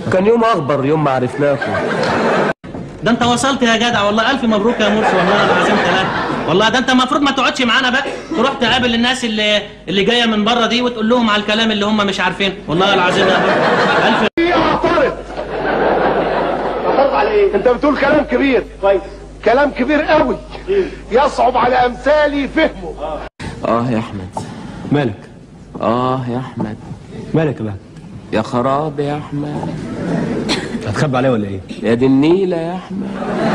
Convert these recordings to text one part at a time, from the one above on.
كان يوم اخبر يوم ما عرفناكم ده انت وصلت يا جدع والله الف مبروك يا مرسي والله العظيم ثلاثة والله ده انت المفروض ما تقعدش معانا بقى تروح تقابل الناس اللي اللي جايه من بره دي وتقول لهم على الكلام اللي هم مش عارفينه والله العظيم يا بابا الف اعترض اعترض على ايه انت بتقول كلام كبير كويس كلام كبير قوي يصعب على امثالي فهمه اه يا احمد مالك اه يا احمد مالك بقى يا خراب يا احمد هتخبي عليا ولا ايه يا دي النيله يا احمد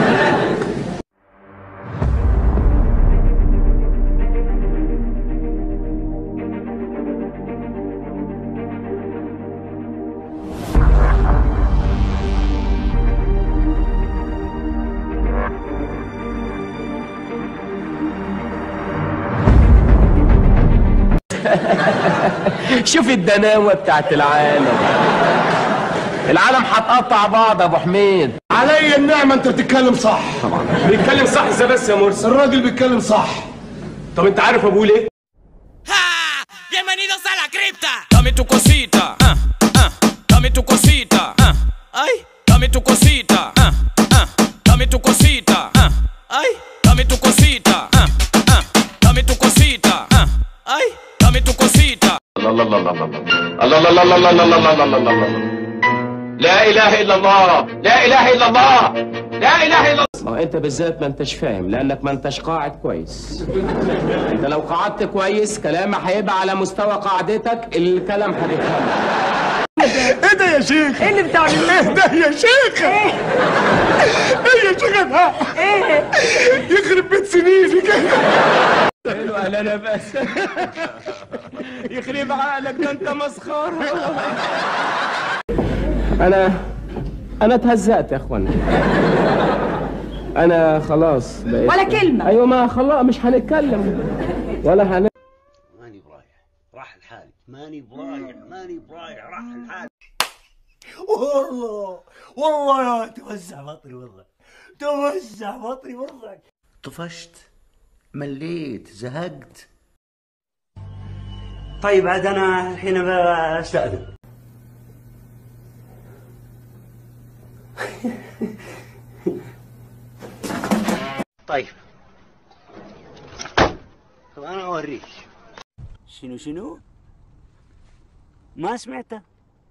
شوف الدناوه بتاعت العالم العالم هتقطع بعض يا ابو حميد علي النعمه انت بتتكلم صح بيتكلم صح ازاي بس يا مرسي الراجل بيتكلم صح طب انت عارف ابوه ليه ¡Ja! ¡Bienvenidos a la cripta! Dame tu cosita, ah, ah, dame tu cosita, ah, ay, dame tu cosita, ah, ah, dame tu cosita, ah, ay, dame tu cosita, ah, ah, dame tu cosita, ah, ay, dame tu cosita. الله الله الله الله الله الله الله الله الله الله الله الله الله الله لا اله الا الله لا اله الا الله لا اله الا الله انت بالذات ما انتش فاهم لانك ما انتش قاعد كويس انت لو قعدت كويس كلامك هيبقى على مستوى قعدتك الكلام هتفهمه ايه ده يا شيخ ايه اللي بتعمل ايه ده يا شيخ ايه ايه يا شيخ ده ايه يخرب بيت سنيني كده حلو اهلا بس يخرب عقلك ده انت مسخره انا انا اتهزأت يا اخوانا انا خلاص بقيت ولا كلمة. ايوه ما خلاص مش هنتكلم ولا هن ماني برايح راح الحال ماني برايح ماني برايح راح الحال والله والله يا توسع بطني والله توسع بطني والله طفشت مليت زهقت طيب عاد انا الحين بستأذن طيب طب انا اوريك شنو شنو ما سمعته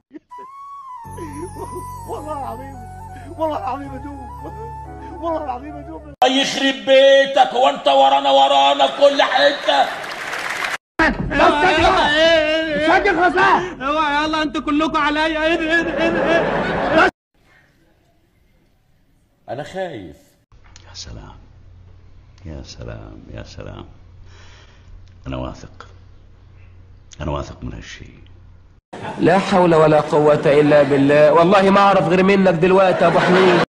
والله العظيم والله العظيم ادوب والله العظيم ادوب يخرب بيتك وانت ورانا ورانا في كل حته اوعى يلا انتوا كلكم عليا ايه ده ايه ده ايه ده ايه انا خايف يا سلام يا سلام يا سلام انا واثق انا واثق من هالشيء لا حول ولا قوة إلا بالله والله ما أعرف غير منك دلوقتي يا أبو حميد